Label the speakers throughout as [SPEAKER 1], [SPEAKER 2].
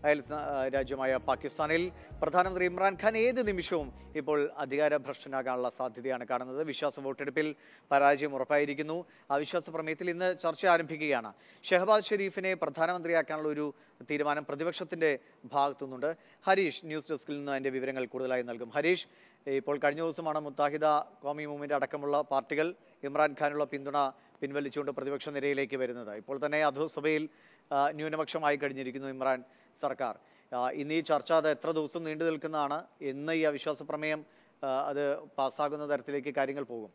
[SPEAKER 1] അയൽ സ- ആ, രാജ്യമായ പാകിസ്ഥാനിൽ പ്രധാനമന്ത്രി ഇമ്രാൻഖാൻ ഏത് നിമിഷവും ഇപ്പോൾ അധികാരഭ്രഷ്ടനാകാനുള്ള സാധ്യതയാണ് കാണുന്നത് വിശ്വാസ വോട്ടെടുപ്പിൽ പരാജയം ഉറപ്പായിരിക്കുന്നു അവിശ്വാസ പ്രമേയത്തിൽ ഇന്ന് ചർച്ച ആരംഭിക്കുകയാണ് ഷെഹബാസ് ഷെരീഫിനെ പ്രധാനമന്ത്രിയാക്കാനുള്ള ഒരു തീരുമാനം പ്രതിപക്ഷത്തിന്റെ ഭാഗത്തുനിന്നുണ്ട് ഹരീഷ് ന്യൂസ് ഡെസ്കിൽ നിന്ന് അതിന്റെ വിവരങ്ങൾ കൂടുതലായി നൽകും ഹരീഷ് ഇപ്പോൾ കഴിഞ്ഞ ദിവസമാണ് മുത്താഹിദ കോമി മൂവ്മെന്റ് അടക്കമുള്ള പാർട്ടികൾ ഇമ്രാൻഖാനുള്ള പിന്തുണ പിൻവലിച്ചുകൊണ്ട് പ്രതിപക്ഷ നിരയിലേക്ക് വരുന്നത് ഇപ്പോൾ തന്നെ അധോസഭയിൽ ആ, ന്യൂനപക്ഷമായി കഴിഞ്ഞിരിക്കുന്നു ഇമ്രാൻ സർക്കാർ ആ, ഇന്ന് ഈ ചർച്ച അത് എത്ര ദിവസം നീണ്ടു നിൽക്കുന്നതാണ് എന്ന് ഈ അവിശ്വാസ പ്രമേയം ആ, അത് പാസ്സാകുന്ന തരത്തിലേക്ക് കാര്യങ്ങൾ പോകും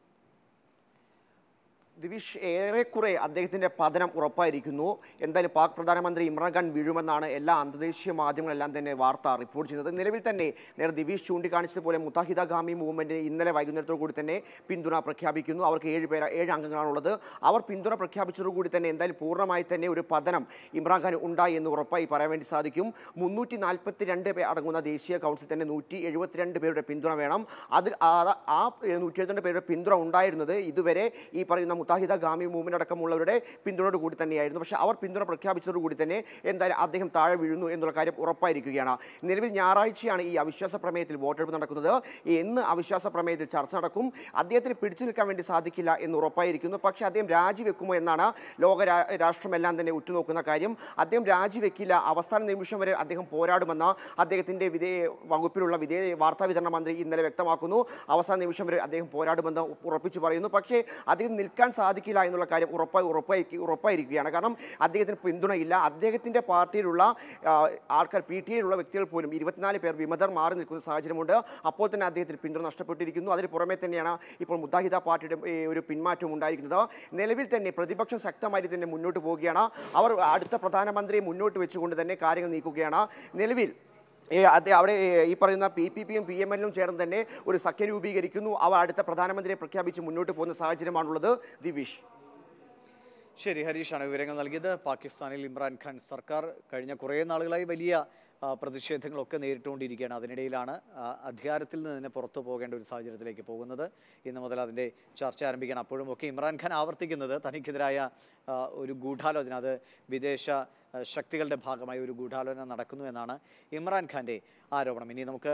[SPEAKER 2] ദിവിഷ് ഏറെക്കുറെ അദ്ദേഹത്തിന്റെ പതനം ഉറപ്പായിരിക്കുന്നു എന്തായാലും പാക് പ്രധാനമന്ത്രി ഇമ്രാൻഖാൻ വീഴുമെന്നാണ് എല്ലാ അന്തർദേശീയ മാധ്യമങ്ങളെല്ലാം തന്നെ വാർത്ത റിപ്പോർട്ട് ചെയ്യുന്നത് നിലവിൽ തന്നെ നേരെ ദിവിഷ് ചൂണ്ടിക്കാണിച്ചതുപോലെ മുത്താഹിദ ഗാമി മൂവ്മെന്റ് ഇന്നലെ വൈകുന്നേരത്തോടു കൂടി തന്നെ പിന്തുണ പ്രഖ്യാപിക്കുന്നു അവർക്ക് ഏഴ് പേര് ഏഴ് അംഗങ്ങളാണുള്ളത് അവർ പിന്തുണ പ്രഖ്യാപിച്ചതോടുകൂടി തന്നെ എന്തായാലും പൂർണ്ണമായി തന്നെ ഒരു പതനം ഇമ്രാൻഖാൻ ഉണ്ടായി എന്ന് ഉറപ്പായി പറയാൻ വേണ്ടി സാധിക്കും മുന്നൂറ്റി നാൽപ്പത്തി രണ്ട് പേർ അടങ്ങുന്ന ദേശീയ കൗൺസിൽ തന്നെ നൂറ്റി എഴുപത്തിരണ്ട് പേരുടെ പിന്തുണ വേണം അതിൽ ആ- ആ നൂറ്റി എഴുപത്തിരണ്ട് പേരുടെ പിന്തുണ ഉണ്ടായിരുന്നത് ഇതുവരെ ഈ പറയുന്ന മുത്താഹിദ ഗാമി മൂവ്മെന്റ് അടക്കമുള്ളവരുടെ പിന്തുണയോട് കൂടി തന്നെയായിരുന്നു പക്ഷേ അവർ പിന്തുണ പ്രഖ്യാപിച്ചതോടുകൂടി തന്നെ എന്തായാലും അദ്ദേഹം താഴെ വീഴുന്നു എന്നുള്ള കാര്യം ഉറപ്പായിരിക്കുകയാണ് നിലവിൽ ഞായറാഴ്ചയാണ് ഈ അവിശ്വാസ പ്രമേയത്തിൽ വോട്ടെടുപ്പ് നടക്കുന്നത് എന്ന് അവിശ്വാസ പ്രമേയത്തിൽ ചർച്ച നടക്കും അദ്ദേഹത്തിന് പിടിച്ചു നിൽക്കാൻ വേണ്ടി സാധിക്കില്ല എന്ന് ഉറപ്പായിരിക്കുന്നു പക്ഷേ അദ്ദേഹം രാജിവെക്കുമോ എന്നാണ് ലോക രാ- രാഷ്ട്രമെല്ലാം തന്നെ ഉറ്റുനോക്കുന്ന കാര്യം അദ്ദേഹം രാജിവെക്കില്ല അവസാന നിമിഷം വരെ അദ്ദേഹം പോരാടുമെന്ന് അദ്ദേഹത്തിൻ്റെ വിധേയ വകുപ്പിലുള്ള വിധേയ വാർത്താ വിതരണ മന്ത്രി ഇന്നലെ വ്യക്തമാക്കുന്നു അവസാന നിമിഷം വരെ അദ്ദേഹം പോരാടുമെന്ന് ഉറപ്പിച്ചു പറയുന്നു പക്ഷേ അദ്ദേഹം നിൽക്കാൻ സാധിക്കില്ല എന്നുള്ള കാര്യം ഉറപ്പായി ഉറപ്പായി ഉറപ്പായിരിക്കുകയാണ് കാരണം അദ്ദേഹത്തിന് പിന്തുണയില്ല അദ്ദേഹത്തിൻ്റെ പാർട്ടിയിലുള്ള ആ, ആൾക്കാർ പി ടി ഐയിലുള്ള വ്യക്തികൾ പോലും ഇരുപത്തിനാല് പേർ വിമതർ മാറി നിൽക്കുന്ന സാഹചര്യമുണ്ട് അപ്പോൾ തന്നെ അദ്ദേഹത്തിന് പിന്തുണ നഷ്ടപ്പെട്ടിരിക്കുന്നു അതിന് പുറമെ തന്നെയാണ് ഇപ്പോൾ മുദ്ദാഹിദ പാർട്ടിയുടെ ഈ, ഒരു പിന്മാറ്റം ഉണ്ടായിരിക്കുന്നത് നിലവിൽ തന്നെ പ്രതിപക്ഷം ശക്തമായി തന്നെ മുന്നോട്ട് പോവുകയാണ് അവർ അടുത്ത പ്രധാനമന്ത്രിയെ മുന്നോട്ട് വെച്ചുകൊണ്ട് തന്നെ കാര്യങ്ങൾ നീക്കുകയാണ് നിലവിൽ ഏ, അതെ അവിടെ ഏ, ഈ പറയുന്ന പി പി പിയും പി എം എല്ലും ചേർന്ന് തന്നെ ഒരു സഖ്യം രൂപീകരിക്കുന്നു അവർ അടുത്ത പ്രധാനമന്ത്രിയെ പ്രഖ്യാപിച്ച് മുന്നോട്ട് പോകുന്ന സാഹചര്യമാണുള്ളത് ദിവിഷ്
[SPEAKER 1] ശരി ഹരീഷാണ് വിവരങ്ങൾ നൽകിയത് പാകിസ്ഥാനിൽ ഇമ്രാൻഖാൻ സർക്കാർ കഴിഞ്ഞ കുറേ നാളുകളായി വലിയ ആ, പ്രതിഷേധങ്ങളൊക്കെ നേരിട്ടുകൊണ്ടിരിക്കുകയാണ് അതിനിടയിലാണ് ആ, അധികാരത്തിൽ നിന്ന് തന്നെ പുറത്തു പോകേണ്ട ഒരു സാഹചര്യത്തിലേക്ക് പോകുന്നത് ഇന്ന് മുതൽ അതിൻ്റെ ചർച്ച ആരംഭിക്കണം അപ്പോഴും ഒക്കെ ഇമ്രാൻഖാൻ ആവർത്തിക്കുന്നത് തനിക്കെതിരായ ആ, ഒരു ഗൂഢാലോചന അത് വിദേശ ആ, ശക്തികളുടെ ഭാഗമായി ഒരു ഗൂഢാലോചന നടക്കുന്നു എന്നാണ് ഇമ്രാൻഖാൻ്റെ ആരോപണം ഇനി നമുക്ക്